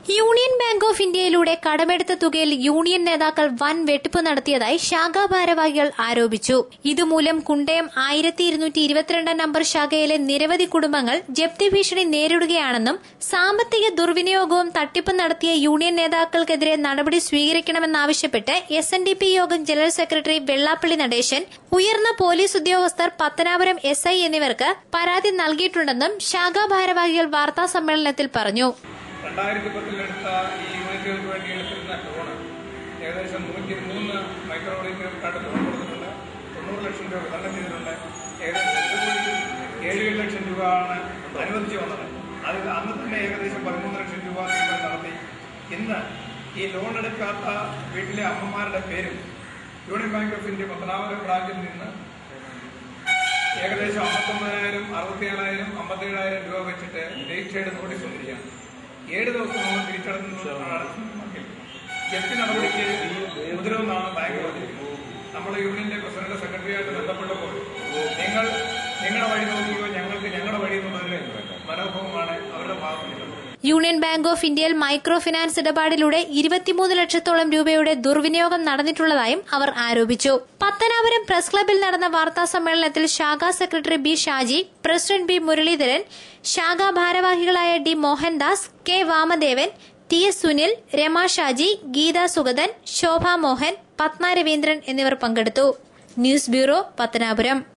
union bank of ഇന്ത്യയിലൂടെ കടമെടുത്ത തുകയിൽ യൂണിയൻ നേതാക്കൾ വൻ വെട്ടിപ്പ് നടത്തിയതായി ശാഖാ ഭാരവാഹികൾ ആരോപിച്ചു ഇതുമൂലം കുണ്ടയം ആയിരത്തി ഇരുന്നൂറ്റി ഇരുപത്തിരണ്ടാം നമ്പർ ശാഖയിലെ നിരവധി കുടുംബങ്ങൾ ജപ്തി ഭീഷണി നേരിടുകയാണെന്നും സാമ്പത്തിക ദുർവിനിയോഗവും തട്ടിപ്പും നടത്തിയ യൂണിയൻ നേതാക്കൾക്കെതിരെ നടപടി സ്വീകരിക്കണമെന്നാവശ്യപ്പെട്ട് എസ് എൻ ഡി പി യോഗം ജനറൽ സെക്രട്ടറി വെള്ളാപ്പള്ളി നടേശൻ ഉയർന്ന പോലീസ് ഉദ്യോഗസ്ഥർ പത്തനാപുരം എസ് ഐ എന്നിവർക്ക് പരാതി നൽകിയിട്ടുണ്ടെന്നും ശാഖാ ഭാരവാഹികൾ വാർത്താ സമ്മേളനത്തിൽ പറഞ്ഞു രണ്ടായിരത്തി പത്തിലെടുത്ത ഈ യൂണിറ്റുകൾക്ക് വേണ്ടി എടുത്തിരുന്ന ലോണ് ഏകദേശം നൂറ്റി മൂന്ന് മൈക്രോ യൂണിറ്റുകൾക്കായിട്ട് ലോൺ കൊടുത്തിട്ടുണ്ട് തൊണ്ണൂറ് ലക്ഷം രൂപ വിതരണം ചെയ്തിട്ടുണ്ട് ഏകദേശം ഒരു കോടി ഏഴ് ലക്ഷം രൂപ ആണ് അനുവദിച്ചു വന്നത് അതിൽ അന്ന് തന്നെ ഏകദേശം പതിമൂന്ന് ലക്ഷം രൂപ നിങ്ങൾ നടത്തി ഇന്ന് ഈ ലോൺ എടുക്കാത്ത വീട്ടിലെ അമ്മമാരുടെ പേരും union bank of India Pathanapuram ബ്രാഞ്ചിൽ നിന്ന് ഏകദേശം അമ്പത്തൊമ്പതിനായിരം അറുപത്തിയേഴായിരം അമ്പത്തേഴായിരം രൂപ വെച്ചിട്ട് രജിസ്റ്റേർഡ് നോട്ടീസ് വന്നിരിക്കുകയാണ് ഏഴ് ദിവസം നമ്മൾ തിരിച്ചടക്കുന്നെങ്കിൽ ജപ്തി നടപടിക്ക് മുതിരുമെന്നാണ് ബാങ്ക് പറഞ്ഞിരിക്കുന്നത് നമ്മൾ യൂണിയന്റെ പ്രസിഡന്റ് സെക്രട്ടറിയായിട്ട് ബന്ധപ്പെട്ടപ്പോൾ നിങ്ങൾ നിങ്ങളുടെ വഴി നോക്കിയോ ഞങ്ങൾക്ക് ഞങ്ങളുടെ വഴി എന്നുള്ളൊരു മനോഭാവമാണ് അവരുടെ ഭാഗത്തുള്ളത് യൂണിയൻ ബാങ്ക് ഓഫ് ഇന്ത്യയിൽ മൈക്രോ ഫിനാൻസ് ഇടപാടിലൂടെ ഇരുപത്തിമൂന്ന് ലക്ഷത്തോളം രൂപയുടെ ദുർവിനിയോഗം നടന്നിട്ടുള്ളതായും അവർ ആരോപിച്ചു പത്തനാപുരം പ്രസ് ക്ലബിൽ നടന്ന വാർത്താ സമ്മേളനത്തിൽ ശാഖാ secretary B Shaji president B Muraleedharan ശാഖാ ഭാരവാഹികളായ D Mohandas K Vamadevan T S Sunil Rama Shaji Geetha Sugathan Shobha Mohan Padma Raveendran എന്നിവർ പങ്കെടുത്തു ന്യൂസ് ബ്യൂറോ പത്തനാപുരം